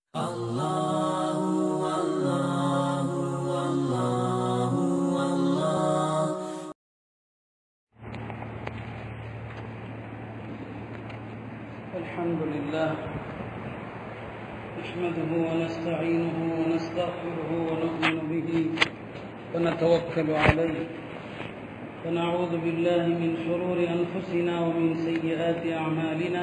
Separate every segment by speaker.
Speaker 1: الحمد لله نحمده ونستعينه ونستغفره ونؤمن به ونتوكل عليه ونعوذ بالله من شرور أنفسنا ومن سيئات أعمالنا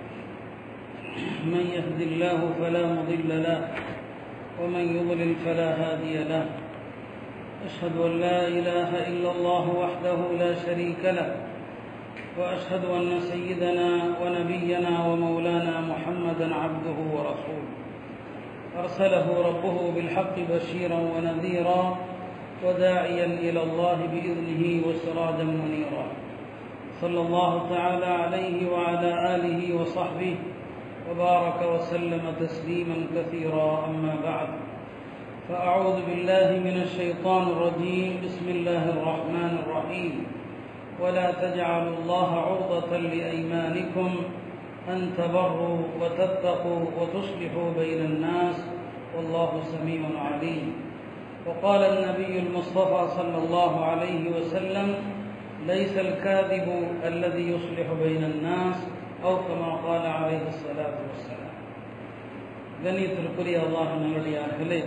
Speaker 1: من يهد الله فلا مضل له ومن يضلل فلا هادي له أشهد أن لا إله إلا الله وحده لا شريك له واشهد ان سيدنا ونبينا ومولانا محمدا عبده ورسوله ارسله ربه بالحق بشيرا ونذيرا وداعيا الى الله باذنه وسراجا منيرا صلى الله تعالى عليه وعلى اله وصحبه وبارك وسلم تسليما كثيرا اما بعد فاعوذ بالله من الشيطان الرجيم بسم الله الرحمن الرحيم ولا تجعلوا الله عرضة لأيمانكم أن تبروا وتتقوا وتصلحوا بين الناس والله سميع عليم وقال النبي المصطفى صلى الله عليه وسلم ليس الكاذب الذي يصلح بين الناس أو كما قال عليه الصلاة والسلام கண்ணியத்திற்குரிய அல்லாஹ் நல்லடியார்களே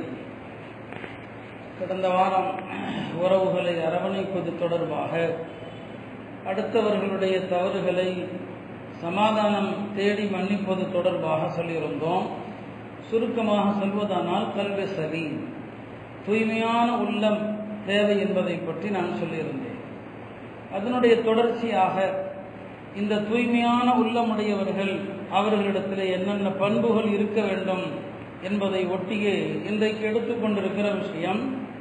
Speaker 1: கடந்த வாரம் உறவுகளை அரவணைப்பது தொடர்பாக அடுத்தவர்களுடைய தவறுகளை சமாதானம் தேடி மன்னிப்பது தொடர்பாக சொல்லியிருந்தோம் சுருக்கமாக சொல்வதானால் கல்வி சரி தூய்மையான உள்ளம் தேவை என்பதை பற்றி நான் சொல்லியிருந்தேன் அதனுடைய தொடர்ச்சியாக இந்த தூய்மையான உள்ளமுடையவர்கள் அவர்களிடத்தில் என்னென்ன பண்புகள் இருக்க வேண்டும் என்பதை ஒட்டியே இன்றைக்கு எடுத்துக்கொண்டிருக்கிற விஷயம்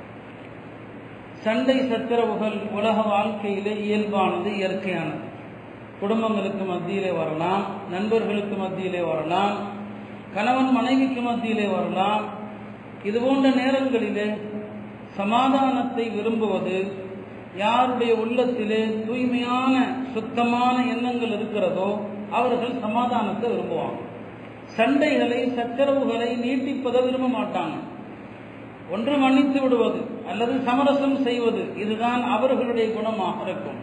Speaker 1: சண்டை சச்சரவுகள் உலக வாழ்க்கையிலே இயல்பானது இயற்கையானது குடும்பங்களுக்கு மத்தியிலே வரலாம் நண்பர்களுக்கு மத்தியிலே வரலாம் கணவன் மனைவிக்கு மத்தியிலே வரலாம் இது போன்ற நேரங்களிலே சமாதானத்தை விரும்புவது யாருடைய உள்ளத்திலே தூய்மையான சுத்தமான எண்ணங்கள் இருக்கிறதோ அவர்கள் சமாதானத்தை விரும்புவாங்க சண்டைகளை சச்சரவுகளை நீட்டிப்பதை விரும்ப மாட்டாங்க ஒன்று மன்னித்து விடுவது அல்லது சமரசம் செய்வது இதுதான் அவர்களுடைய குணமாக இருக்கும்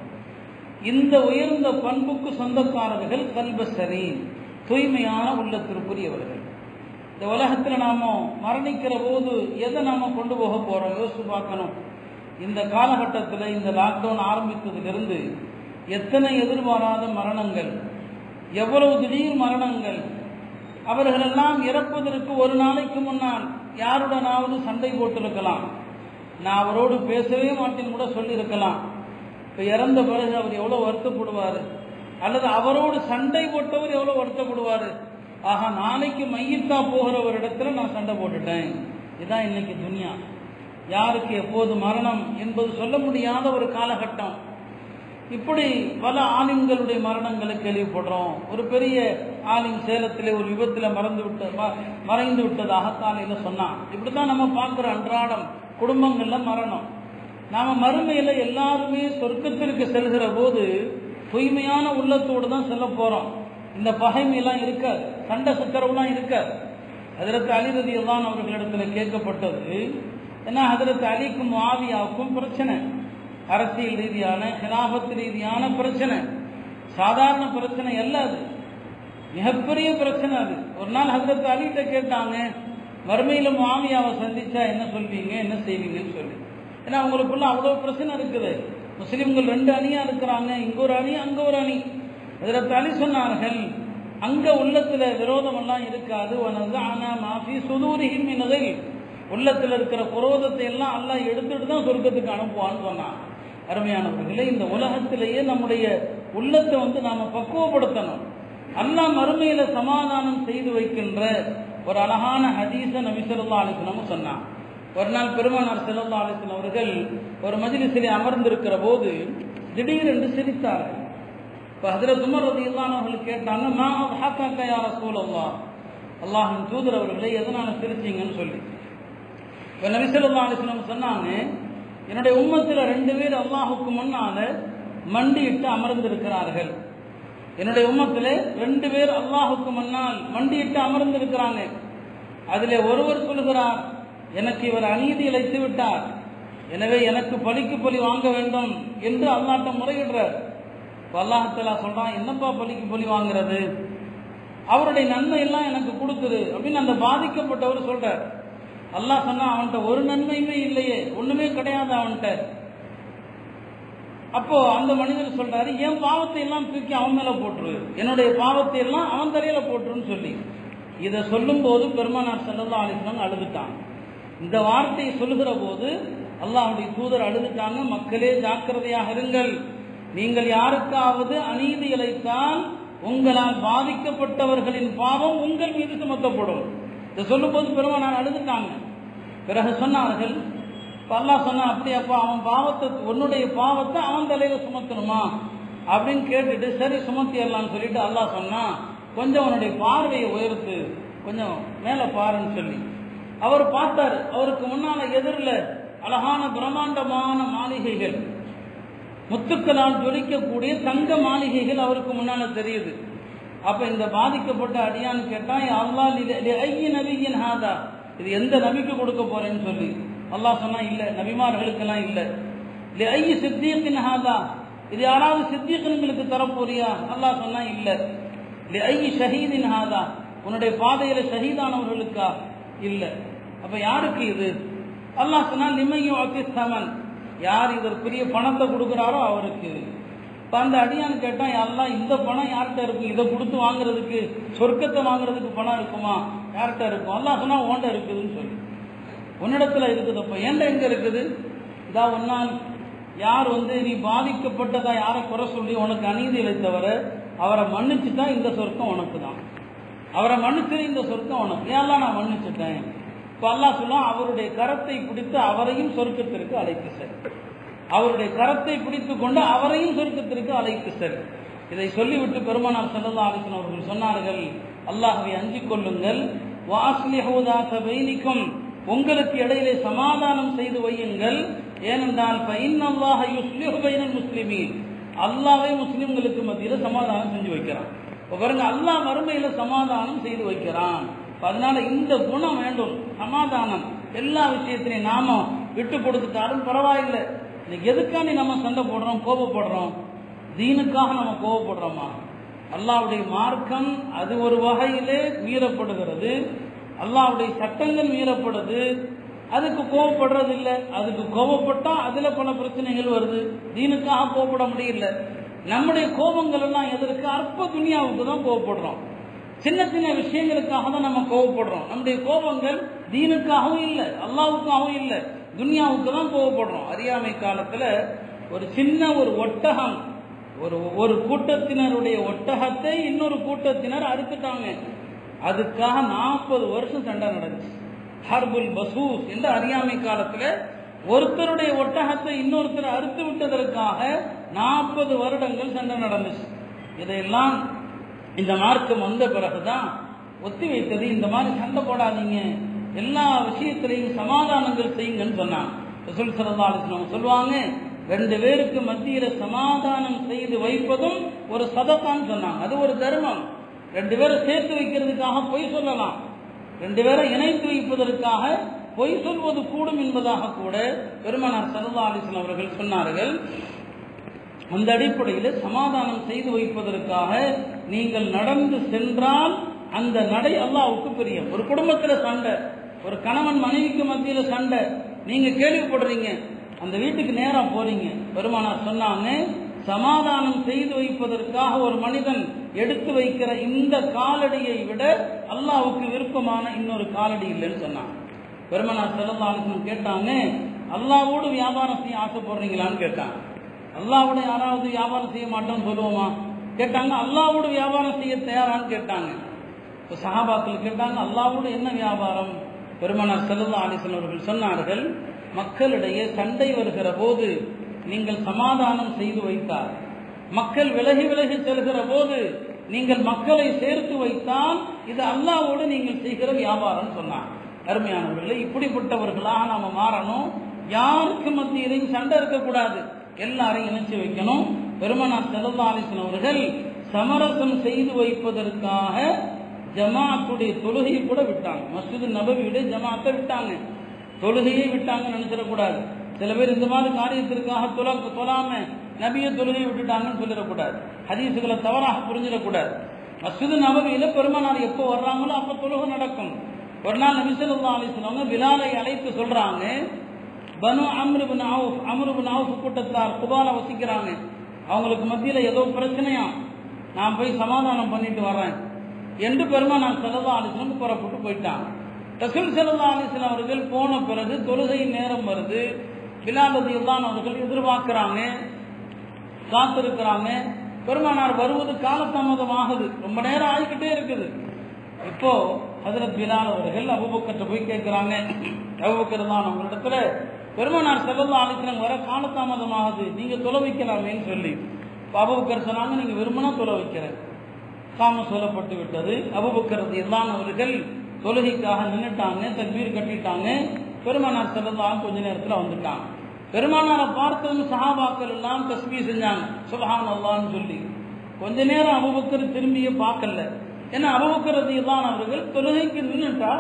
Speaker 1: இந்த உயர்ந்த பண்புக்கு சொந்தக்காரர்கள் கல்பசரி தூய்மையான உள்ளத்திற்குரியவர்கள் இந்த உலகத்தில் நாம மரணிக்கிற போது எதை நாம கொண்டு போக போறோம் யோசிச்சு பார்க்கணும் இந்த காலகட்டத்தில் இந்த லாக்டவுன் ஆரம்பித்ததிலிருந்து எத்தனை எதிர்பாராத மரணங்கள் எவ்வளவு திடீர் மரணங்கள் அவர்களெல்லாம் இறப்பதற்கு ஒரு நாளைக்கு முன்னால் யாருடனாவது சண்டை போட்டிருக்கலாம் நான் அவரோடு பேசவே மாட்டேன்னு கூட சொல்லியிருக்கலாம் இப்போ இறந்த பிறகு அவர் எவ்வளோ வருத்தப்படுவார் அல்லது அவரோடு சண்டை போட்டவர் எவ்வளோ வருத்தப்படுவார் ஆஹா நாளைக்கு மையத்தா போகிற ஒரு இடத்துல நான் சண்டை போட்டுட்டேன் இதுதான் இன்னைக்கு துனியா யாருக்கு எப்போது மரணம் என்பது சொல்ல முடியாத ஒரு காலகட்டம் இப்படி பல ஆலிம்களுடைய மரணங்களை கேள்விப்படுறோம் ஒரு பெரிய ஆலிம் சேலத்திலே ஒரு விபத்தில் மறந்து விட்ட மறைந்து விட்டதாக காலையில் சொன்னான் இப்படி தான் நம்ம பார்க்குற அன்றாடம் குடும்பங்களில் மரணம் நாம் மறுமையில் எல்லாருமே சொர்க்கத்திற்கு செல்கிற போது தூய்மையான உள்ளத்தோடு தான் செல்ல போகிறோம் இந்த பகைமையெல்லாம் இருக்காது சண்டை சச்சரவுலாம் இருக்காது அதற்கு அலிரதி எல்லாம் அவர்களிடத்தில் கேட்கப்பட்டது ஏன்னா அதற்கு அலிக்கும் ஆவியாவுக்கும் பிரச்சனை அரசியல் ரீதியான ஹிலாபத் ரீதியான பிரச்சனை சாதாரண பிரச்சனை அல்ல அது மிகப்பெரிய பிரச்சனை அது ஒரு நாள் ஹசரத் அலிகிட்ட கேட்டாங்க வறுமையில் மாமியாவை சந்திச்சா என்ன சொல்வீங்க என்ன செய்வீங்கன்னு சொல்லி ஏன்னா அவங்களுக்குள்ள அவ்வளோ பிரச்சனை இருக்குது முஸ்லீம்கள் ரெண்டு அணியா இருக்கிறாங்க இங்க ஒரு அணி அங்க ஒரு அணி ஹசரத் அலி சொன்னார்கள் அங்க உள்ளத்துல விரோதம் எல்லாம் இருக்காது ஆனா மாஃபி சுதூரிஹிம் என்னதை உள்ளத்தில் இருக்கிற குரோதத்தை எல்லாம் எல்லாம் எடுத்துட்டு தான் சொர்க்கத்துக்கு அனுப்புவான்னு சொன்னான் அருமையானவர்களே இந்த உலகத்திலேயே நம்முடைய உள்ளத்தை வந்து நாம பக்குவப்படுத்தணும் அல்லாஹ் மறுமையில சமாதானம் செய்து வைக்கின்ற ஒரு அழகான ஹதீச நபி சொல்லா அலிஸ்லமும் சொன்னான் ஒரு நாள் பெருமானார் செல்லா அலிஸ்லம் அவர்கள் ஒரு மஜிலிசிலே அமர்ந்திருக்கிற போது திடீரென்று சிரித்தார்கள் இப்போ ஹசரத் உமர் ரதி அவர்கள் கேட்டாங்க நான் ஹாக்காக்கா யார சூழல்லா அல்லாஹின் தூதர் அவர்களை எதனால சிரிச்சீங்கன்னு சொல்லி இப்போ நபிசல்லா அலிஸ்லம் சொன்னாங்க என்னுடைய உம்மத்தில் ரெண்டு பேர் அல்லாஹுக்கு முன்னால மண்டியிட்டு அமர்ந்திருக்கிறார்கள் என்னுடைய உம்மத்தில் ரெண்டு பேர் அல்லாஹுக்கு முன்னால் மண்டியிட்டு அமர்ந்திருக்கிறாங்க அதிலே ஒருவர் சொல்கிறார் எனக்கு இவர் அநீதி இழைத்து விட்டார் எனவே எனக்கு பலிக்கு பலி வாங்க வேண்டும் என்று அல்லாட்ட முறையிடுறார் இப்ப அல்லாஹலா சொல்றான் என்னப்பா பலிக்கு பலி வாங்குறது அவருடைய நன்மை எல்லாம் எனக்கு கொடுத்துரு அப்படின்னு அந்த பாதிக்கப்பட்டவர் சொல்றார் அல்லாஹ் சொன்னா அவன்கிட்ட ஒரு நன்மையுமே இல்லையே ஒண்ணுமே கிடையாது அவன்கிட்ட அப்போ அந்த மனிதர் சொல்றாரு என் பாவத்தை எல்லாம் தூக்கி அவன் மேல போட்டுரு என்னுடைய பாவத்தை எல்லாம் அவன் தலையில போட்டுருன்னு சொல்லி இதை சொல்லும் போது பெருமானார் செல்லல்லா அலிஸ்லாம் அழுதுட்டாங்க இந்த வார்த்தையை சொல்லுகிற போது அல்லாஹுடைய தூதர் அழுதுட்டாங்க மக்களே ஜாக்கிரதையாக இருங்கள் நீங்கள் யாருக்காவது அநீதி இழைத்தால் உங்களால் பாதிக்கப்பட்டவர்களின் பாவம் உங்கள் மீது சுமத்தப்படும் இதை சொல்லும் போது பெருமானார் அழுதுட்டாங்க பிறகு சொன்னார்கள் இப்ப அல்லாஹ் சொன்னா அப்படியாப்பா அவன் பாவத்தை உன்னுடைய பாவத்தை அவன் தலையில சுமத்தணுமா அப்படின்னு கேட்டுட்டு சரி சுமத்திடலாம்னு சொல்லிட்டு அல்லாஹ் சொன்னா கொஞ்சம் அவனுடைய பார்வையை உயர்த்து கொஞ்சம் மேல பாருன்னு சொல்லி அவர் பார்த்தாரு அவருக்கு முன்னால எதிரில் அழகான பிரம்மாண்டமான மாளிகைகள் முத்துக்களால் ஜொலிக்கக்கூடிய தங்க மாளிகைகள் அவருக்கு முன்னால தெரியுது அப்ப இந்த பாதிக்கப்பட்ட அடியான்னு கேட்டா அல்லா ஐய நபியின் ஹாதா இது எந்த நபிக்கு கொடுக்க போறேன்னு சொல்லி அல்லாஹ் சொன்னா இல்ல நபிமார்களுக்கெல்லாம் இல்ல ஐய சித்தியத்தின் ஹாதா இது யாராவது சித்தியக்கன்களுக்கு தரப்போறியா அல்லாஹ் சொன்னா இல்ல ஐய ஷஹீதின் ஹாதா உன்னுடைய பாதையில ஷஹீதானவர்களுக்கா இல்ல அப்ப யாருக்கு இது அல்லாஹ் சொன்னா லிமையும் அத்திஸ்தமன் யார் இதற்குரிய பணத்தை கொடுக்குறாரோ அவருக்கு இப்போ அந்த அடியான்னு கேட்டால் எல்லாம் இந்த பணம் யார்கிட்ட இருக்கும் இதை கொடுத்து வாங்குறதுக்கு சொர்க்கத்தை வாங்குறதுக்கு பணம் இருக்குமா யார்கிட்ட இருக்கும் அல்லாஹ் சொன்னா ஓண்ட இருக்குதுன்னு சொல்லி உன்னிடத்துல இருக்குது அப்போ ஏண்ட எங்க இருக்குது இதா ஒன்னால் யார் வந்து நீ பாதிக்கப்பட்டதா யாரை குறை சொல்லி உனக்கு அநீதி இழைத்தவர அவரை மன்னிச்சுட்டா இந்த சொர்க்கம் உனக்கு தான் அவரை மன்னிச்சு இந்த சொர்க்கம் உனக்கு ஏன்லாம் நான் மன்னிச்சுட்டேன் இப்போ அல்லாஹ் சொல்லுவான் அவருடைய கரத்தை பிடித்து அவரையும் சொர்க்கத்திற்கு அழைத்து செல் அவருடைய கரத்தை பிடித்து கொண்டு அவரையும் சொர்க்கத்திற்கு அழைத்து செல் இதை சொல்லிவிட்டு பெருமானார் செல்லல்லா அலிசன் அவர்கள் சொன்னார்கள் அல்லாஹவை அஞ்சிக் கொள்ளுங்கள் வாஸ்லிஹூதாச பைனிக்கும் உங்களுக்கு இடையிலே சமாதானம் செய்து வையுங்கள் ஏனென்றால் பைன் அல்லாஹ் யுஸ்லிஹு பைனல் முஸ்லிமீன் அல்லாவே முஸ்லிம்களுக்கு மத்தியில் சமாதானம் செஞ்சு வைக்கிறான் இப்போ பாருங்க அல்லாஹ் வறுமையில சமாதானம் செய்து வைக்கிறான் அதனால இந்த குணம் வேண்டும் சமாதானம் எல்லா விஷயத்திலையும் நாம விட்டு கொடுத்துட்டாலும் பரவாயில்லை இன்னைக்கு எதுக்காண்டி நம்ம சண்டை போடுறோம் கோபப்படுறோம் தீனுக்காக நம்ம கோபப்படுறோமா அல்லாவுடைய மார்க்கம் அது ஒரு வகையிலே மீறப்படுகிறது அல்லாவுடைய சட்டங்கள் மீறப்படுது அதுக்கு கோவப்படுறது இல்லை அதுக்கு கோபப்பட்டா அதுல பல பிரச்சனைகள் வருது தீனுக்காக கோபப்பட முடியல நம்முடைய கோபங்கள் எல்லாம் எதற்கு அற்ப துணியாவுக்கு தான் கோவப்படுறோம் சின்ன சின்ன விஷயங்களுக்காக தான் நம்ம கோவப்படுறோம் நம்முடைய கோபங்கள் தீனுக்காகவும் இல்லை அல்லாவுக்காகவும் இல்லை துன்யாவுக்கு தான் கோவப்படுறோம் அறியாமை காலத்துல ஒரு சின்ன ஒரு ஒட்டகம் ஒரு ஒரு கூட்டத்தினருடைய ஒட்டகத்தை இன்னொரு கூட்டத்தினர் அறுத்துட்டாங்க அதுக்காக நாற்பது வருஷம் சண்டை நடந்துச்சு ஹர்புல் பசூஸ் என்ற அறியாமை காலத்துல ஒருத்தருடைய ஒட்டகத்தை இன்னொருத்தர் அறுத்து விட்டதற்காக நாற்பது வருடங்கள் சண்டை நடந்துச்சு இதையெல்லாம் இந்த மார்க்கம் வந்த பிறகுதான் ஒத்தி வைத்தது இந்த மாதிரி சண்டை போடாதீங்க எல்லா விஷயத்திலையும் சமாதானங்கள் செய்யுங்கன்னு சொன்னாங்க ரசூல் சல்லா அலிஸ்லாம் சொல்லுவாங்க ரெண்டு பேருக்கு மத்தியில சமாதானம் செய்து வைப்பதும் ஒரு சதத்தான்னு சொன்னாங்க அது ஒரு தர்மம் ரெண்டு பேரை சேர்த்து வைக்கிறதுக்காக பொய் சொல்லலாம் ரெண்டு பேரை இணைத்து வைப்பதற்காக பொய் சொல்வது கூடும் என்பதாக கூட பெருமனார் சல்லா அலிஸ்லாம் அவர்கள் சொன்னார்கள் அந்த அடிப்படையில் சமாதானம் செய்து வைப்பதற்காக நீங்கள் நடந்து சென்றால் அந்த நடை அல்லாவுக்கு பெரிய ஒரு குடும்பத்துல சண்டை ஒரு கணவன் மனைவிக்கு மத்தியில சண்டை நீங்க கேள்விப்படுறீங்க அந்த வீட்டுக்கு நேரா போறீங்க பெருமானார் சொன்னாங்க சமாதானம் செய்து வைப்பதற்காக ஒரு மனிதன் எடுத்து வைக்கிற இந்த காலடியை விட அல்லாவுக்கு விருப்பமான இன்னொரு காலடி இல்லைன்னு சொன்னாங்க பெருமனார் செல்லல்லாலும் கேட்டாங்க அல்லாவோடு வியாபாரம் செய்ய ஆசைப்படுறீங்களான்னு கேட்டாங்க அல்லாவோட யாராவது வியாபாரம் செய்ய மாட்டோம்னு சொல்லுவோமா கேட்டாங்க அல்லாவோட வியாபாரம் செய்ய தயாரான்னு கேட்டாங்க இப்போ சஹாபாக்கள் கேட்டாங்க அல்லாவோட என்ன வியாபாரம் பெருமனார் செல்லல்லா அலிசன் அவர்கள் சொன்னார்கள் மக்களிடையே சண்டை வருகிற போது நீங்கள் சமாதானம் செய்து வைத்தார் மக்கள் விலகி விலகி செல்கிற போது நீங்கள் மக்களை சேர்த்து வைத்தால் இது அல்லாவோடு நீங்கள் செய்கிற வியாபாரம் சொன்னார் அருமையானவர்களே இப்படிப்பட்டவர்களாக நாம மாறணும் யாருக்கு மத்தியிலையும் சண்டை இருக்கக்கூடாது எல்லாரையும் இணைச்சு வைக்கணும் பெருமனார் செல்லல்லா அலிசன் அவர்கள் சமரசம் செய்து வைப்பதற்காக ஜமாத்துடைய தொழுகையை கூட விட்டாங்க மஸ்ஜிது நபவியுடைய ஜமாத்தை விட்டாங்க தொழுகையை விட்டாங்கன்னு நினைச்சிடக்கூடாது சில பேர் இந்த மாதிரி காரியத்திற்காக தொழ தொழாம நபிய தொழுகையை விட்டுட்டாங்கன்னு சொல்லிடக்கூடாது ஹதீசுகளை தவறாக புரிஞ்சிடக்கூடாது மஸ்ஜிது நபவியில பெருமானார் எப்போ வர்றாங்களோ அப்போ தொழுகை நடக்கும் ஒரு நாள் நபி ஸல்லல்லாஹு அலைஹி வஸல்லம் பிலாலை அழைத்து சொல்றாங்க பனு அம்ரு பின் அவுஃப் அம்ரு பின் அவுஃப் கூட்டத்தார் குபால வசிக்கிறாங்க அவங்களுக்கு மத்தியில் ஏதோ பிரச்சனையா நான் போய் சமாதானம் பண்ணிட்டு வர்றேன் என்று பெருமானார் ஸல்லல்லாஹு அலைஹி வஸல்லம் புறப்பட்டு போயிட்டாங்க ரசூல் ஸல்லல்லாஹு அலைஹி வஸல்லம் அவர்கள் போன பிறகு தொழுகை நேரம் வருது பிலால் ரலியல்லாஹு அவர்கள் எதிர்பார்க்கறாங்க காத்திருக்கிறாங்க பெருமானார் வருவது காலதாமதம் ஆகுது ரொம்ப நேரம் ஆகிக்கிட்டே இருக்குது இப்போ ஹஜரத் பிலால் அவர்கள் அபுபக்கர்ட்ட போய் கேட்கிறாங்க அபுபக்கர் தான் உங்களிடத்துல பெருமானார் செல்லல்லா அழைக்கிறாங்க வர காலதாமதம் ஆகுது நீங்க தொலை வைக்கலாமேன்னு சொல்லி இப்ப அபுபக்கர் சொன்னாங்க நீங்க விரும்பினா தொலை வைக்கிறேன் காம சொல்லப்பட்டு விட்டது அபுபக்கர் எல்லாம் அவர்கள் தொழுகைக்காக நின்னுட்டாங்க தக்பீர் கட்டிட்டாங்க பெருமானார் செல்லலாம் கொஞ்ச நேரத்துல வந்துட்டாங்க பெருமானாரை பார்த்ததும் சஹாபாக்கள் எல்லாம் தஸ்மீ செஞ்சாங்க சுபஹான் அல்லான்னு சொல்லி கொஞ்ச நேரம் அபுபக்கர் திரும்பியே பார்க்கல ஏன்னா அபுபக்கர் தான் அவர்கள் தொழுகைக்கு நின்னுட்டா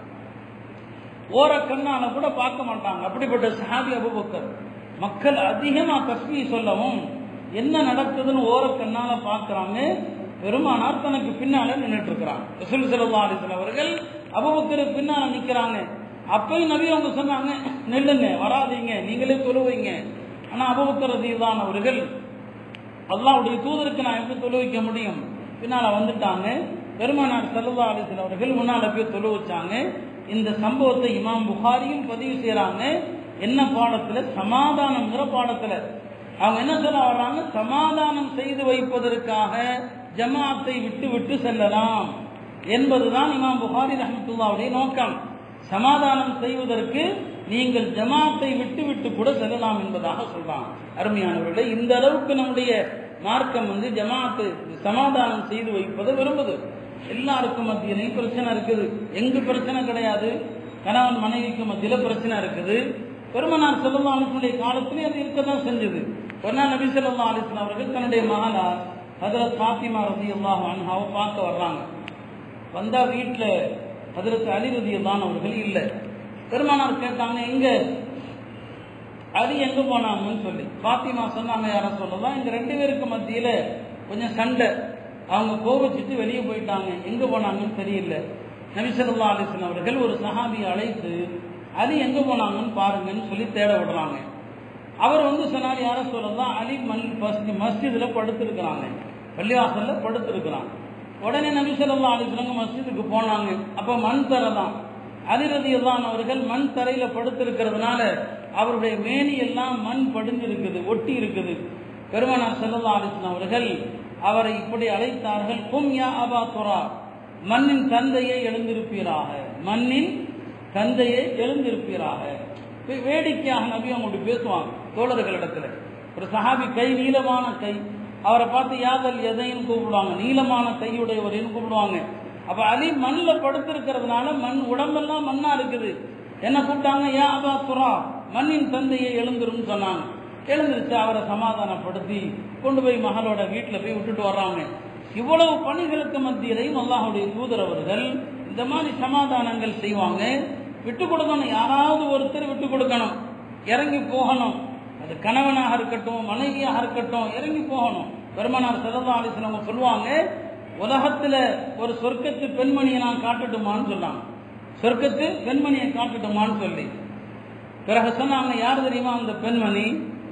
Speaker 1: ஓர கண்ணால கூட பார்க்க மாட்டாங்க அப்படிப்பட்ட சஹாபி அபுபக்கர் மக்கள் அதிகமா தஸ்மீ சொல்லவும் என்ன நடக்குதுன்னு ஓர கண்ணால பார்க்கறாங்க பெருமானார் தனக்கு பின்னால நின்றுட்டு இருக்கிறாங்க ரசூல் ஸல்லல்லாஹு அலைஹி வஸல்லம் அவர்கள் அபூபக்கருக்கு பின்னால நிக்கிறாங்க அப்பயும் நபி அவங்க சொன்னாங்க நில்லுங்க வராதீங்க நீங்களே தொழுவீங்க ஆனா அபூபக்கர் ரலியல்லாஹு அவர்கள் அல்லாஹ்வுடைய தூதருக்கு நான் எப்படி தொழு வைக்க முடியும் பின்னால வந்துட்டாங்க பெருமானார் ஸல்லல்லாஹு அலைஹி வஸல்லம் அவர்கள் முன்னால போய் தொழு வச்சாங்க இந்த சம்பவத்தை இமாம் புகாரியும் பதிவு செய்றாங்க என்ன பாடத்துல சமாதானம்ங்கிற பாடத்துல அவங்க என்ன சொல்ல வர்றாங்க சமாதானம் செய்து வைப்பதற்காக ஜமாத்தை விட்டு விட்டு செல்லலாம் என்பதுதான் இமாம் புகாரி ரஹமத்துல்லாவுடைய நோக்கம் சமாதானம் செய்வதற்கு நீங்கள் ஜமாத்தை விட்டு விட்டு கூட செல்லலாம் என்பதாக சொல்றாங்க அருமையானவர்களே இந்த அளவுக்கு நம்முடைய மார்க்கம் வந்து ஜமாத்து சமாதானம் செய்து வைப்பதை விரும்புது எல்லாருக்கும் மத்தியிலையும் பிரச்சனை இருக்குது எங்கு பிரச்சனை கிடையாது கணவன் மனைவிக்கு மத்தியில பிரச்சனை இருக்குது பெருமனார் செல்லல்லா அலிஸ்னுடைய காலத்திலே அது இருக்கதான் செஞ்சது ஒரு நாள் நபி ஸல்லல்லாஹு அலைஹி வஸல்லம் அவர்கள் தன்னுடைய மகளார் ஹஜரத் ஃபாத்திமா ரலியல்லாஹு அன்ஹாவை பார்க்க வர்றாங்க வந்தா வீட்டில் ஹஜரத் அலி ரலியல்லாஹு அவர்கள் இல்லை பெருமானார் கேட்டாங்க எங்க அலி எங்க போனாங்கன்னு சொல்லி ஃபாத்திமா சொன்னாங்க யார சொல்லலாம் இந்த ரெண்டு பேருக்கு மத்தியில கொஞ்சம் சண்டை அவங்க கோபிச்சுட்டு வெளியே போயிட்டாங்க எங்க போனாங்கன்னு தெரியல நபி ஸல்லல்லாஹு அலைஹி வஸல்லம் அவர்கள் ஒரு சஹாபியை அழைத்து அலி எங்க போனாங்கன்னு பாருங்கன்னு சொல்லி தேட விடுறாங்க அவர் வந்து சொன்னார் யார சொல்லலாம் அலி மல் மஸ்ஜிதுல படுத்திருக்கிறாங்க பள்ளிவாசல்ல படுத்திருக்கிறாங்க உடனே நபி ஸல்லல்லாஹு அலைஹி வஸல்லம் மஸ்ஜிதுக்கு போனாங்க அப்ப மண் தரை தான் அலி ரலியல்லாஹு அவர்கள் மண் தரையில படுத்திருக்கிறதுனால அவருடைய மேனி எல்லாம் மண் படிஞ்சிருக்குது ஒட்டி இருக்குது பெருமானார் ஸல்லல்லாஹு அலைஹி வஸல்லம் அவர்கள் அவரை இப்படி அழைத்தார்கள் கும் யா அபா துரா மண்ணின் தந்தையை எழுந்திருப்பீராக மண்ணின் தந்தையை எழுந்திருப்பீராக வே- வேடிக்கையாக நபி அவங்கள்ட்ட பேசுவாங்க தோழர்களிடத்துல ஒரு சஹாபி கை நீளமான கை அவரை பார்த்து யாதல் எதையும் கூப்பிடுவாங்க நீளமான கையுடையவரையும் கூப்பிடுவாங்க அப்ப அலி மண்ணில் படுத்திருக்கிறதுனால மண் உடம்பெல்லாம் மண்ணா இருக்குது என்ன கூப்பிட்டாங்க யா அபா துரா மண்ணின் தந்தையை எழுந்துருன்னு சொன்னாங்க எழுந்திருச்சு அவரை சமாதானப்படுத்தி கொண்டு போய் மகளோட வீட்டில் போய் விட்டுட்டு வர்றாங்க இவ்வளவு பணிகளுக்கு மத்தியிலையும் அல்லாஹுடைய தூதர் அவர்கள் இந்த மாதிரி சமாதானங்கள் செய்வாங்க விட்டு கொடுக்கணும் யாராவது ஒருத்தர் விட்டு கொடுக்கணும் இறங்கி போகணும் அது கணவனாக இருக்கட்டும் மனைவியாக இருக்கட்டும் இறங்கி போகணும் பெருமனார் செல்லல்லா அலிஸ்லாம் சொல்லுவாங்க உலகத்துல ஒரு சொர்க்கத்து பெண்மணியை நான் காட்டட்டுமான்னு சொன்னாங்க சொர்க்கத்து பெண்மணியை காட்டட்டுமான்னு சொல்லி பிறகு சொன்னாங்க யார் தெரியுமா அந்த பெண்மணி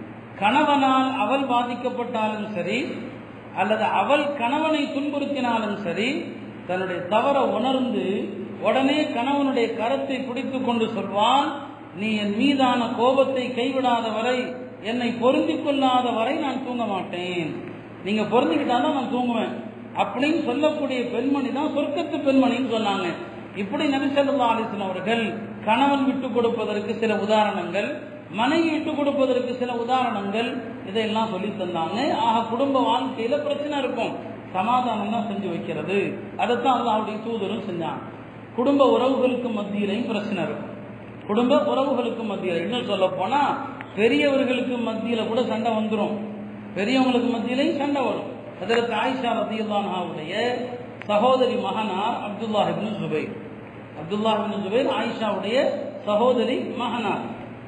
Speaker 1: கணவனால் அவள் பாதிக்கப்பட்டாலும் சரி அல்லது அவள் கணவனை துன்புறுத்தினாலும் சரி தன்னுடைய தவற உணர்ந்து உடனே கணவனுடைய கரத்தை பிடித்து கொண்டு சொல்வான் நீ என் மீதான கோபத்தை கைவிடாத வரை என்னை பொருந்திக் கொள்ளாத வரை நான் தூங்க மாட்டேன் நீங்க பொருந்திக்கிட்டாதான் நான் தூங்குவேன் அப்படின்னு சொல்லக்கூடிய பெண்மணி தான் சொர்க்கத்து பெண்மணின்னு சொன்னாங்க இப்படி நபிசல்லா அலிஸ்லாம் அவர்கள் கணவன் விட்டு கொடுப்பதற்கு சில உதாரணங்கள் மனைவி விட்டு கொடுப்பதற்கு சில உதாரணங்கள் இதையெல்லாம் சொல்லி தந்தாங்க ஆக குடும்ப வாழ்க்கையில பிரச்சனை இருக்கும் சமாதானம் தான் செஞ்சு வைக்கிறது அதைத்தான் அல்லாவுடைய தூதரும் செஞ்சாங்க குடும்ப உறவுகளுக்கு மத்தியிலையும் பிரச்சனை இருக்கும் குடும்ப உறவுகளுக்கு மத்தியில் இன்னும் சொல்ல போனா பெரியவர்களுக்கு மத்தியில கூட சண்டை வந்துடும் பெரியவங்களுக்கு மத்தியிலையும் சண்டை வரும் அதற்கு ஆயிஷா ரதியுல்லானாவுடைய சகோதரி மகனார் அப்துல்லா இப்னு ஜுபைர் அப்துல்லா இப்னு ஜுபைர் ஆயிஷாவுடைய சகோதரி மகனார்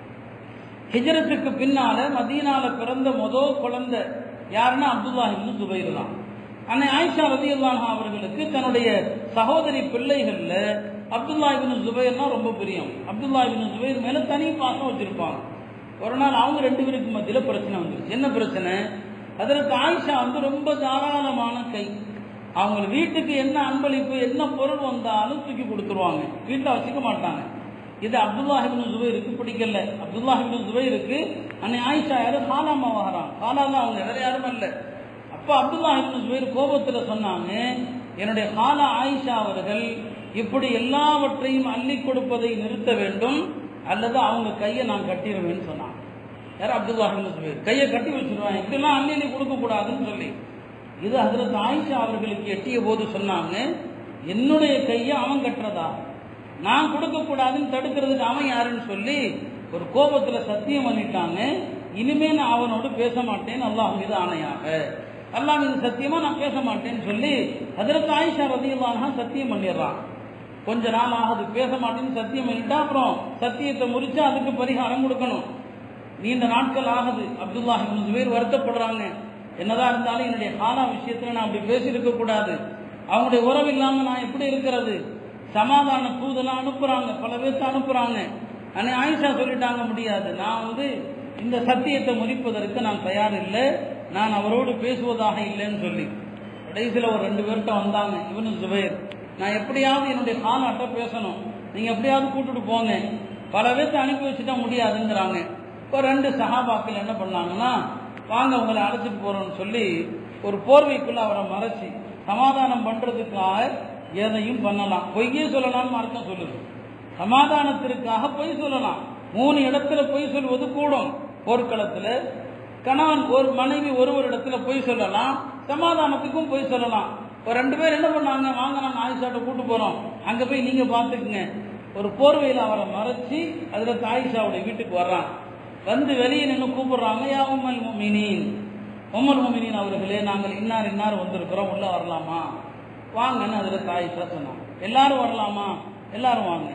Speaker 1: ஹிஜரத்துக்கு பின்னால மதீனால பிறந்த முதல் குழந்தை யாருன்னா அப்துல்லா இப்னு ஜுபைர் தான் அன்னை ஆயிஷா ரதியுல்லாஹா அவர்களுக்கு தன்னுடைய சகோதரி பிள்ளைகள்ல அப்துல்லா இப்னு ஜுபைர்னா ரொம்ப பிரியம் அப்துல்லா இப்னு ஜுபைர் மேல தனி பாசம் வச்சிருப்பாங்க ஒரு நாள் அவங்க ரெண்டு பேருக்கு மத்தியில பிரச்சனை வந்துருச்சு என்ன பிரச்சனை அதற்கு ஆயிஷா வந்து ரொம்ப தாராளமான கை அவங்க வீட்டுக்கு என்ன அன்பளிப்பு என்ன பொருள் வந்தாலும் தூக்கி கொடுத்துருவாங்க வீட்டில் வச்சுக்க மாட்டாங்க இது அப்துல்லாஹிபின் ஜுபைருக்கு பிடிக்கல அப்துல்லாஹிபின் ஜுபைருக்கு அன்னை ஆயிஷா யாரும் காலாமா வரான் காலாலாம் அவங்க வேற யாரும் இல்லை அப்போ அப்துல்லாஹிபின் ஜுபைர் கோபத்தில் சொன்னாங்க என்னுடைய காலா ஆயிஷா அவர்கள் இப்படி எல்லாவற்றையும் அள்ளி கொடுப்பதை நிறுத்த வேண்டும் அல்லது அவங்க கையை நான் கட்டிடுவேன்னு சொன்னாங்க யார் அப்துல்லாஹிபின் ஜுபைர் கையை கட்டி வச்சிருவாங்க இப்படிலாம் அள்ளி அள்ளி கொடுக்கக்கூடாதுன்னு சொல்லி இது ஹசரத் ஆயிஷா அவர்களுக்கு எட்டிய போது சொன்னாங்க என்னுடைய கையை அவன் கட்டுறதா நான் கொடுக்கக்கூடாதுன்னு தடுக்கிறதுக்கு அவன் யாருன்னு சொல்லி ஒரு கோபத்துல சத்தியம் பண்ணிட்டாங்க இனிமே நான் அவனோடு பேச மாட்டேன் அல்லாஹ் மீது ஆணையாக அல்லாஹ் மீது சத்தியமா நான் பேச மாட்டேன்னு சொல்லி ஹசரத் ஆயிஷா ரதியுல்லாஹா சத்தியம் பண்ணிடுறான் கொஞ்ச நாள் ஆகுது பேச மாட்டேன்னு சத்தியம் பண்ணிட்டா அப்புறம் சத்தியத்தை முறிச்சு அதுக்கு பரிகாரம் கொடுக்கணும் நீண்ட நாட்கள் ஆகுது அப்துல்லா இப்னு ஜுபைர் வருத்தப்படுறாங்க என்னதான் இருந்தாலும் என்னுடைய காலா விஷயத்துல நான் அப்படி பேசியிருக்க கூடாது அவங்களுடைய உறவு இல்லாம நான் எப்படி இருக்கிறது சமாதான தூதெல்லாம் அனுப்புறாங்க பல பேர்த்த அனுப்புறாங்க அன்னை ஆயிஷா சொல்லிட்டாங்க முடியாது நான் வந்து இந்த சத்தியத்தை முறிப்பதற்கு நான் தயார் இல்லை நான் அவரோடு பேசுவதாக இல்லைன்னு சொல்லி கடைசியில் ஒரு ரெண்டு பேர்கிட்ட வந்தாங்க இவனு ஜுபைர் நான் எப்படியாவது என்னுடைய காலாட்ட பேசணும் நீங்க எப்படியாவது கூட்டிட்டு போங்க பல பேர்த்த அனுப்பி வச்சுட்டா முடியாதுங்கிறாங்க இப்போ ரெண்டு சகாபாக்கள் என்ன பண்ணாங்கன்னா வாங்க உங்களை அழைச்சிட்டு போறோம்னு சொல்லி ஒரு போர்வைக்குள்ள அவரை மறைச்சி சமாதானம் பண்றதுக்காக எதையும் பண்ணலாம் பொய்யே சொல்லலாம்னு அர்த்தம் சொல்லுது சமாதானத்திற்காக பொய் சொல்லலாம் மூணு இடத்துல பொய் சொல்வது கூடும் போர்க்களத்துல கணவன் ஒரு மனைவி ஒரு ஒரு இடத்துல பொய் சொல்லலாம் சமாதானத்துக்கும் பொய் சொல்லலாம் ஒரு ரெண்டு பேர் என்ன பண்ணாங்க வாங்க நாங்கள் ஆயிஷாட்ட கூட்டு போறோம் அங்க போய் நீங்க பாத்துக்குங்க ஒரு போர்வையில் அவரை மறைச்சி அதுல ஆயிஷாவுடைய வீட்டுக்கு வர்றான் வந்து வெளியே நின்று கூப்பிடுறாங்க யா உம்மல் முமினின் உம்மல் முமினின் அவர்களே நாங்கள் இன்னார் இன்னார் வந்திருக்கிறோம் உள்ள வரலாமா வாங்கன்னு அதுல தாயிஷா சொன்னாங்க எல்லாரும் வரலாமா எல்லாரும் வாங்க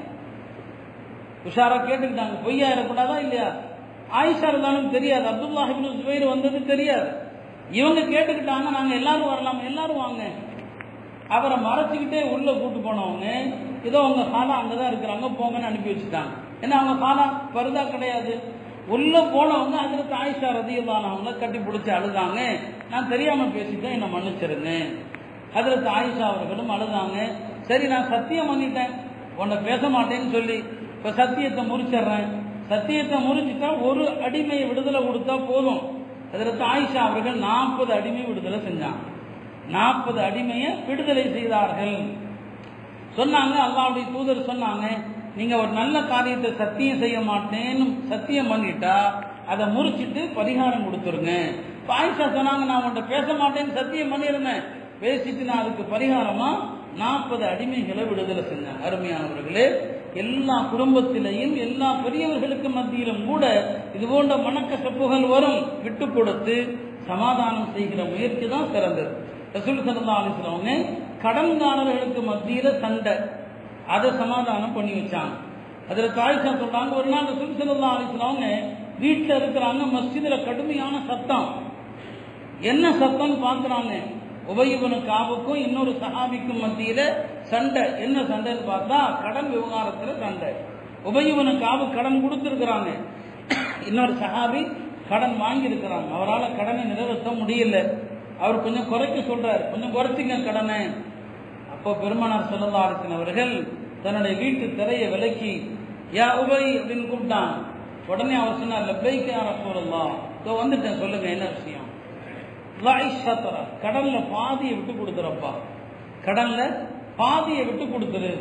Speaker 1: உஷாரா கேட்டுக்கிட்டாங்க பொய்யா இருக்கக்கூடாதா இல்லையா ஆயிஷா இருந்தாலும் தெரியாது அப்துல்லாஹிபின் ஜுபைர் வந்தது தெரியாது இவங்க கேட்டுக்கிட்டாங்க நாங்க எல்லாரும் வரலாம் எல்லாரும் வாங்க அவரை மறைச்சிக்கிட்டே உள்ள கூட்டு போனவங்க ஏதோ உங்க காலா அங்கதான் இருக்கிறாங்க போங்கன்னு அனுப்பி வச்சுட்டாங்க ஏன்னா அவங்க காலா பருதா கிடையாது உள்ள போனவங்க அதுக்கு ஆயிஷா ரதியல்லானவங்க கட்டி பிடிச்சி அழுதாங்க நான் தெரியாம பேசிட்டேன் என்னை மன்னிச்சிருங்க அதில் ஆயிஷா அவர்களும் அழுதாங்க சரி நான் சத்தியம் பண்ணிட்டேன் உன்னை பேச மாட்டேன்னு சொல்லி இப்ப சத்தியத்தை முறிச்சிடுறேன் சத்தியத்தை முறிச்சிட்டா ஒரு அடிமையை விடுதலை கொடுத்தா போதும் அதற்கு ஆயிஷா அவர்கள் நாற்பது அடிமை விடுதலை செஞ்சாங்க நாற்பது அடிமையை விடுதலை செய்தார்கள் சொன்னாங்க அல்லாவுடைய தூதர் சொன்னாங்க நீங்க ஒரு நல்ல காரியத்தை சத்தியம் செய்ய மாட்டேன்னு சத்தியம் பண்ணிட்டா அதை முறிச்சிட்டு பரிகாரம் கொடுத்துருங்க இப்ப ஆயிஷா சொன்னாங்க நான் உன்கிட்ட பேச மாட்டேன்னு சத்தியம் பண்ணிருந்தேன் பேசிட்டு நான் அதுக்கு பரிகாரமா நாற்பது அடிமைகளை விடுதலை செஞ்சேன் அருமையானவர்களே எல்லா குடும்பத்திலையும் எல்லா பெரியவர்களுக்கு மத்தியிலும் கூட இது போன்ற மனக்கசப்புகள் வரும் விட்டு கொடுத்து சமாதானம் செய்கிற முயற்சி தான் சிறந்தது ரசூல் சல்லா அலிஸ்லவங்க கடன்காரர்களுக்கு மத்தியில சண்டை அதை சமாதானம் பண்ணி வச்சாங்க அதுல தாய்ஷா சொல்றாங்க ஒரு நாள் ரசூல் சல்லா அலிஸ்லவங்க வீட்டில் இருக்கிறாங்க மஸ்ஜிதில் கடுமையான சத்தம் என்ன சத்தம்னு பார்க்குறாங்க உபயவனு காவுக்கும் இன்னொரு சஹாபிக்கும் மத்தியில சண்டை என்ன சண்டைன்னு பார்த்தா கடன் விவகாரத்துல சண்டை உபயவனு காவு கடன் கொடுத்துருக்குறாங்க இன்னொரு சஹாபி கடன் வாங்கி இருக்கிறாங்க அவரால் கடனை நிறைவேற்ற முடியல அவர் கொஞ்சம் குறைக்க சொல்றாரு கொஞ்சம் குறைச்சிங்க கடனை அப்போ பெருமானார் சொல்லலாரிசன் அவர்கள் தன்னுடைய வீட்டு திரையை விலக்கி யா உபை அப்படின்னு கூப்பிட்டான் உடனே அவர் சொன்னார் லெப்ளைக்கு யார சொல்லலாம் இதோ வந்துட்டேன் சொல்லுங்க என்ன விஷயம் லாயிஷாத்தரா கடல்ல பாதியை விட்டு கொடுத்துறப்பா கடல்ல பாதியை விட்டு கொடுத்துரு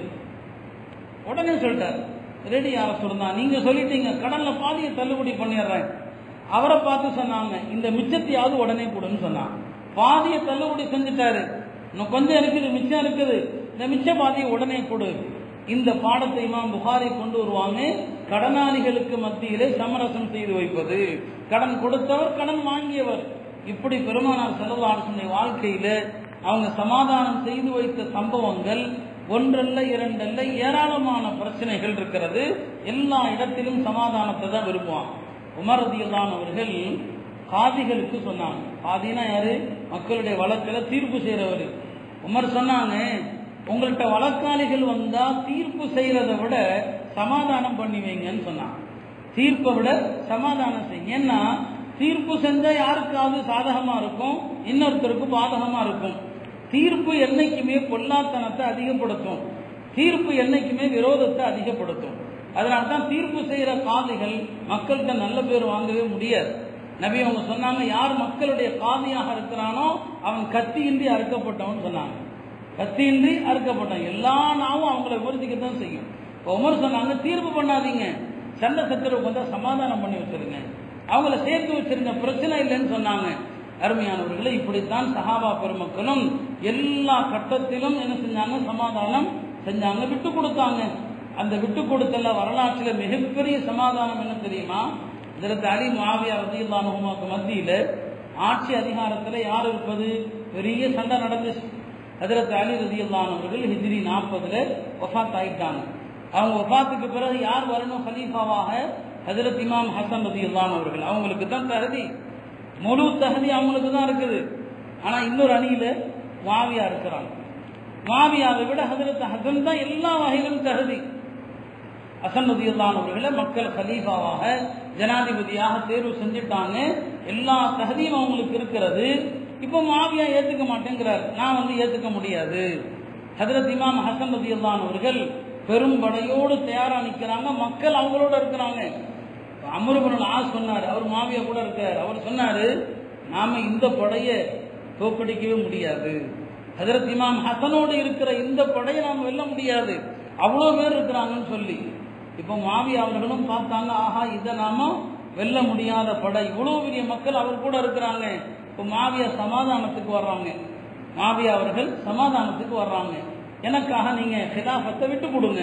Speaker 1: உடனே சொல்லிட்டார் ரெடி யார சொல்லுதான் நீங்க சொல்லிட்டீங்க கடல்ல பாதியை தள்ளுபடி பண்ணிடுறேன் அவரை பார்த்து சொன்னாங்க இந்த மிச்சத்தையாவது உடனே கொடுன்னு சொன்னாங்க பாதியை தள்ளுபடி செஞ்சுட்டாரு இன்னும் கொஞ்சம் இருக்குது மிச்சம் இருக்குது இந்த மிச்ச பாதியை உடனே கொடு இந்த பாடத்தை இமாம் புகாரி கொண்டு வருவாங்க கடனாளிகளுக்கு மத்தியிலே சமரசம் செய்து வைப்பது கடன் கொடுத்தவர் கடன் வாங்கியவர் இப்படி பெருமானார் செல்லவாரசனுடைய வாழ்க்கையில அவங்க சமாதானம் செய்து வைத்த சம்பவங்கள் ஒன்றல்ல இரண்டல்ல ஏராளமான பிரச்சனைகள் இருக்கிறது எல்லா இடத்திலும் சமாதானத்தை தான் விரும்புவான் உமர் ரதியல்லான் அவர்கள் காதிகளுக்கு சொன்னாங்க காதினா யாரு மக்களுடைய வழக்கில் தீர்ப்பு செய்யறவர் உமர் சொன்னாங்க உங்கள்கிட்ட வழக்காளிகள் வந்தா தீர்ப்பு செய்யறதை விட சமாதானம் பண்ணி வைங்கன்னு சொன்னாங்க தீர்ப்பை விட சமாதானம் செய்யுங்க ஏன்னா தீர்ப்பு செஞ்சா யாருக்காவது சாதகமா இருக்கும் இன்னொருத்தருக்கு பாதகமா இருக்கும் தீர்ப்பு என்னைக்குமே பொல்லாத்தனத்தை அதிகப்படுத்தும் தீர்ப்பு என்னைக்குமே விரோதத்தை அதிகப்படுத்தும் அதனால தான் தீர்ப்பு செய்யற காதிகள் மக்கள்கிட்ட நல்ல பேர் வாங்கவே முடியாது நபி அவங்க சொன்னாங்க யார் மக்களுடைய காதியாக இருக்கிறானோ அவன் கத்தியின்றி அறுக்கப்பட்டவன் சொன்னாங்க கத்தியின்றி அறுக்கப்பட்டான் எல்லா நாவும் அவங்கள விமர்சிக்கத்தான் செய்யும் இப்போ உமர் சொன்னாங்க தீர்ப்பு பண்ணாதீங்க சண்டை சச்சரவு வந்தா சமாதானம் பண்ணி வச்சிருங்க அவங்கள சேர்த்து வச்சிருங்க பிரச்சனை இல்லைன்னு சொன்னாங்க அருமையானவர்களே இப்படித்தான் சஹாபா பெருமக்களும் எல்லா கட்டத்திலும் என்ன செஞ்சாங்க சமாதானம் செஞ்சாங்க விட்டு கொடுத்தாங்க அந்த விட்டு கொடுத்தல வரலாற்றில் மிகப்பெரிய சமாதானம் என்ன தெரியுமா இதற்கு அலி மாவியா ரதியுல்லானுமாக்கு மத்தியில் ஆட்சி அதிகாரத்தில் யார் இருப்பது பெரிய சண்டை நடந்துச்சு ஹதரத் அலி ரதியுல்லான் அவர்கள் ஹிஜ்ரி நாற்பதுல ஒஃபாத் ஆயிட்டாங்க அவங்க ஒஃபாத்துக்கு பிறகு யார் வரணும் ஹலீஃபாவாக ஹதரத் இமாம் ஹசன் ரதியுல்லான் அவர்கள் அவங்களுக்கு தான் தகுதி முழு தகுதி அவங்களுக்கு தான் இருக்குது ஆனா இன்னொரு அணியில மாவியா இருக்கிறாங்க மாவியாவை விட ஹதரத் ஹசன் தான் எல்லா வகையிலும் தகுதி ஹசன் ரதியுல்லான் அவர்களை மக்கள் ஹலீஃபாவாக ஜனாதிபதியாக தேர்வு செஞ்சுட்டாங்க எல்லா தகுதியும் அவங்களுக்கு இருக்கிறது இப்போ மாவியா ஏத்துக்க மாட்டேங்கிறார் நான் வந்து ஏத்துக்க முடியாது ஹதரத் இமாம் ஹசன் ரதியுல்லான் அவர்கள் பெரும் படையோடு தயாரா நிக்கிறாங்க மக்கள் அவங்களோட இருக்கிறாங்க அமருபுரன் ஆ சொன்னார் அவர் மாவியா கூட இருக்கார் அவர் சொன்னாரு நாம இந்த படையை தோக்கடிக்கவே முடியாது ஹதரத் இமாம் ஹசனோடு இருக்கிற இந்த படையை நாம வெல்ல முடியாது அவ்வளோ பேர் இருக்கிறாங்கன்னு சொல்லி இப்போ மாவியா அவர்களும் பார்த்தாங்க ஆஹா இதை நாம வெல்ல முடியாத படை இவ்வளவு பெரிய மக்கள் அவர் கூட இருக்கிறாங்க இப்போ மாவியா சமாதானத்துக்கு வர்றாங்க மாவியா அவர்கள் சமாதானத்துக்கு வர்றாங்க எனக்காக நீங்க ஹிலாஃபத்தை விட்டு கொடுங்க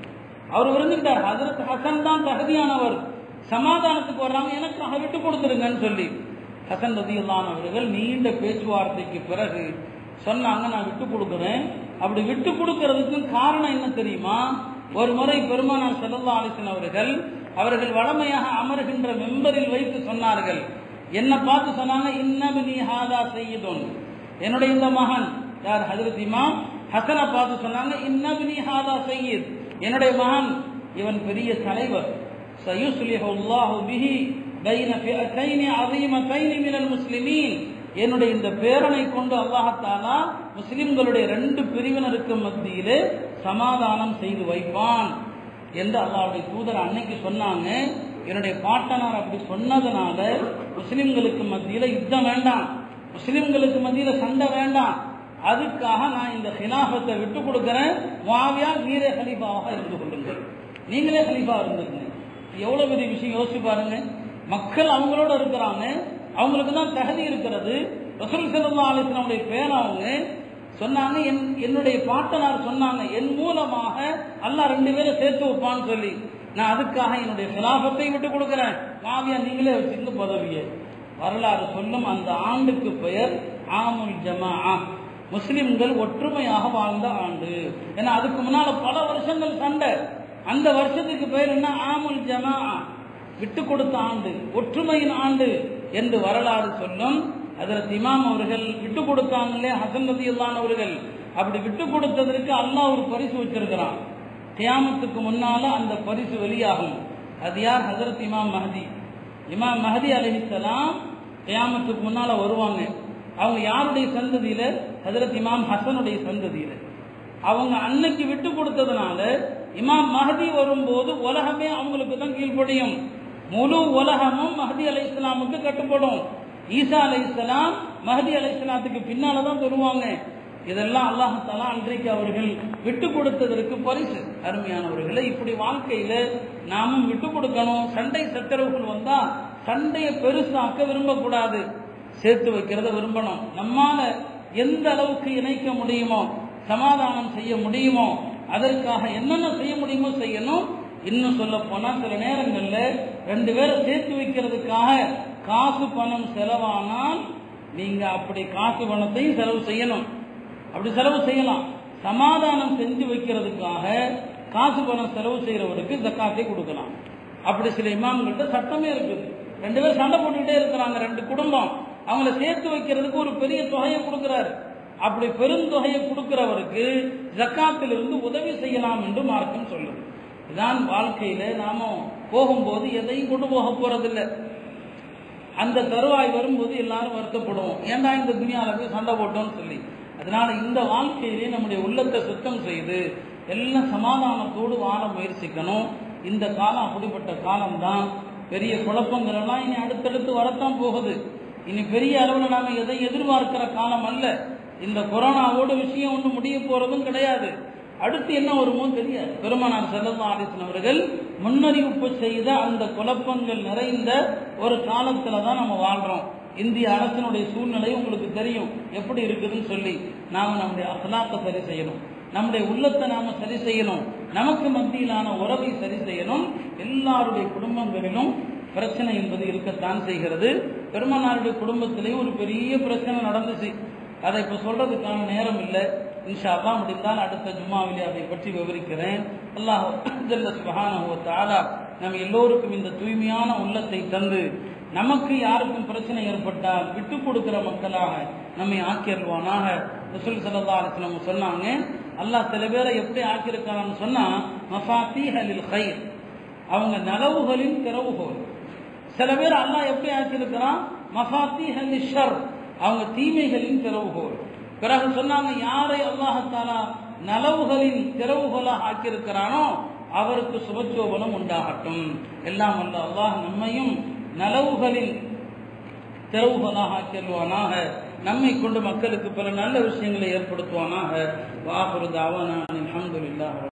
Speaker 1: அவர் விருந்துட்டார் ஹசரத் ஹசன் தான் தகுதியானவர் சமாதானத்துக்கு வர்றாங்க எனக்காக விட்டு கொடுத்துருங்கன்னு சொல்லி ஹசன் ரதியுல்லான் அவர்கள் நீண்ட பேச்சுவார்த்தைக்கு பிறகு சொன்னாங்க நான் விட்டு கொடுக்குறேன் அப்படி விட்டு கொடுக்கறதுக்கும் காரணம் என்ன தெரியுமா ஒரு முறை பெருமானார் செல்லல்லா அலிசன் அவர்கள் அவர்கள் வளமையாக அமர்கின்ற மெம்பரில் வைத்து சொன்னார்கள் என்ன பார்த்து சொன்னாங்க இன்னபினி ஹாதா செய்யுதோன் என்னுடைய இந்த மகன் யார் ஹஜரத் இமாம் ஹசனை பார்த்து சொன்னாங்க இன்னபினி ஹாதா செய்யுத் என்னுடைய மகன் இவன் பெரிய தலைவர் சயுஸ்லிஹு அல்லாஹு பிஹி பைன ஃபிஅத்தைனி அஸீமத்தைனி மினல் முஸ்லிமீன் என்னுடைய இந்த பேரனை கொண்டு அல்லாஹத்தாலா முஸ்லிம்களுடைய ரெண்டு பிரிவினருக்கு மத்தியிலே சமாதானம் செய்து வைப்பான் என்று அல்லாவுடைய தூதர் அன்னைக்கு சொன்னாங்க என்னுடைய பாட்டனார் அப்படி சொன்னதுனால முஸ்லிம்களுக்கு மத்தியில யுத்தம் வேண்டாம் முஸ்லிம்களுக்கு மத்தியில சண்டை வேண்டாம் அதுக்காக நான் இந்த ஹிலாஃபத்தை விட்டு கொடுக்கிறேன் மாவியா நீரே ஹலீஃபாவாக இருந்து கொள்ளுங்கள் நீங்களே ஹலீஃபா இருந்துருங்க எவ்வளவு பெரிய விஷயம் யோசிச்சு பாருங்க மக்கள் அவங்களோட இருக்கிறாங்க அவங்களுக்கு தான் தகுதி இருக்கிறது ரசூல் செல்லா அலிஸ்லாமுடைய பேர் அவங்க சொன்னாங்க என் என்னுடைய பாட்டனார் சொன்னாங்க என் மூலமாக அல்லாஹ் ரெண்டு பேரை சேர்த்து வைப்பான்னு சொல்லி நான் அதுக்காக என்னுடைய கிலாபத்தை விட்டு கொடுக்குறேன் மாவியா நீங்களே வச்சிருந்த பதவியை வரலாறு சொல்லும் அந்த ஆண்டுக்கு பெயர் ஆமுல் ஜமா முஸ்லிம்கள் ஒற்றுமையாக வாழ்ந்த ஆண்டு ஏன்னா அதுக்கு முன்னால பல வருஷங்கள் சண்டை அந்த வருஷத்துக்கு பெயர் என்ன ஆமுல் ஜமா விட்டு கொடுத்த ஆண்டு ஒற்றுமையின் ஆண்டு என்று வரலாறு சொல்லும் அதற்கு இமாம் அவர்கள் விட்டு கொடுத்தாங்களே ஹசன் ரதி அவர்கள் அப்படி விட்டு கொடுத்ததற்கு அல்லாஹ் ஒரு பரிசு வச்சிருக்கிறான் கியாமத்துக்கு முன்னால அந்த பரிசு வெளியாகும் அது யார் ஹசரத் இமாம் மஹதி இமாம் மஹதி அலிஹிசலாம் கியாமத்துக்கு முன்னால வருவாங்க அவங்க யாருடைய சந்ததியில ஹசரத் இமாம் ஹசனுடைய சந்ததியில அவங்க அன்னைக்கு விட்டு கொடுத்ததுனால இமாம் மஹதி வரும்போது உலகமே அவங்களுக்கு தான் கீழ்ப்படியும் முழு உலகமும் மஹதி அலை இஸ்லாமுக்கு கட்டுப்படும் ஈசா அலை இஸ்லாம் மஹதி அலை இஸ்லாத்துக்கு பின்னால தான் வருவாங்க இதெல்லாம் அல்லாஹாலா அன்றைக்கு அவர்கள் விட்டு கொடுத்ததற்கு பரிசு அருமையானவர்களை இப்படி வாழ்க்கையில நாமும் விட்டு கொடுக்கணும் சண்டை சச்சரவுகள் வந்தா சண்டையை பெருசாக்க விரும்பக்கூடாது சேர்த்து வைக்கிறத விரும்பணும் நம்மால எந்த அளவுக்கு இணைக்க முடியுமோ சமாதானம் செய்ய முடியுமோ அதற்காக என்னென்ன செய்ய முடியுமோ செய்யணும் இன்னும் சொல்ல போனா சில நேரங்கள்ல ரெண்டு பேரை சேர்த்து வைக்கிறதுக்காக காசு பணம் செலவானால் நீங்க அப்படி காசு பணத்தையும் செலவு செய்யணும் அப்படி செலவு செய்யலாம் சமாதானம் செஞ்சு வைக்கிறதுக்காக காசு பணம் செலவு செய்யறவருக்கு ஜக்காத்தை கொடுக்கலாம் அப்படி சில இமாம்கள்ட்ட சட்டமே இருக்குது ரெண்டு பேரும் சண்டை போட்டுக்கிட்டே இருக்கிறாங்க ரெண்டு குடும்பம் அவங்கள சேர்த்து வைக்கிறதுக்கு ஒரு பெரிய தொகையை கொடுக்கிறாரு அப்படி பெருந்தொகையை கொடுக்கிறவருக்கு ஜக்காத்திலிருந்து உதவி செய்யலாம் என்று மார்க்கம் சொல்லுது இதான் வாழ்க்கையில நாம போகும்போது எதையும் கொண்டு போக போறதில்லை அந்த தருவாய் வரும்போது எல்லாரும் வருத்தப்படுவோம் ஏன்டா இந்த துணியால போய் சண்டை போட்டோம்னு சொல்லி அதனால இந்த வாழ்க்கையிலே நம்முடைய உள்ளத்தை சுத்தம் செய்து எல்லாம் சமாதானத்தோடு வாழ முயற்சிக்கணும் இந்த காலம் அப்படிப்பட்ட காலம்தான் பெரிய குழப்பங்கள் எல்லாம் இனி அடுத்தடுத்து வரத்தான் போகுது இனி பெரிய அளவில் நாம எதை எதிர்பார்க்கிற காலம் அல்ல இந்த கொரோனாவோட விஷயம் ஒன்றும் முடிய போறதும் கிடையாது அடுத்து என்ன வருமோ தெரியாது பெருமானார் செல்லல்லா ஆலிசன் அவர்கள் முன்னறிவிப்பு செய்த அந்த குழப்பங்கள் நிறைந்த ஒரு காலத்துல தான் நம்ம வாழ்றோம் இந்திய அரசினுடைய சூழ்நிலை உங்களுக்கு தெரியும் எப்படி இருக்குதுன்னு சொல்லி நாம நம்முடைய அகலாத்தை சரி செய்யணும் நம்முடைய உள்ளத்தை நாம சரி செய்யணும் நமக்கு மத்தியிலான உறவை சரி செய்யணும் எல்லாருடைய குடும்பங்களிலும் பிரச்சனை என்பது இருக்கத்தான் செய்கிறது பெருமானாருடைய குடும்பத்திலேயும் ஒரு பெரிய பிரச்சனை நடந்துச்சு அதை இப்ப சொல்றதுக்கான நேரம் இல்லை இன்ஷா அல்லா முடிந்தால் அடுத்த ஜும்மாவிலே அதை பற்றி விவரிக்கிறேன் அல்லாஹ் ஜல்ல சுபஹானஹு வ தஆலா நம்ம எல்லோருக்கும் இந்த தூய்மையான உள்ளத்தை தந்து நமக்கு யாருக்கும் பிரச்சனை ஏற்பட்டால் விட்டு கொடுக்கிற மக்களாக நம்மை ஆக்கிடுவானாக ரசூல் சல்லா அலிஸ்லாம் சொன்னாங்க அல்லாஹ் சில பேரை எப்படி ஆக்கியிருக்கான்னு சொன்னா மஃபாத்தி ஹலில் ஹைர் அவங்க நலவுகளின் திறவுகோல் சில பேர் அல்லாஹ் எப்படி ஆக்கியிருக்கிறான் மஃபாத்தி ஹலி ஷர் அவங்க தீமைகளின் திறவுகோல் பிறகு சொன்னாங்க யாரை அல்லாஹத்தாலா நலவுகளின் திறவுகோலாக ஆக்கியிருக்கிறானோ அவருக்கு சுபச்சோபனம் உண்டாகட்டும் எல்லாம் அல்ல அல்லாஹ் நம்மையும் நலவுகளின் திறவுகளாக ஆக்கிடுவானாக நம்மை கொண்டு மக்களுக்கு பல நல்ல விஷயங்களை ஏற்படுத்துவானாக வாகுரு தாவான அலமதுல்லா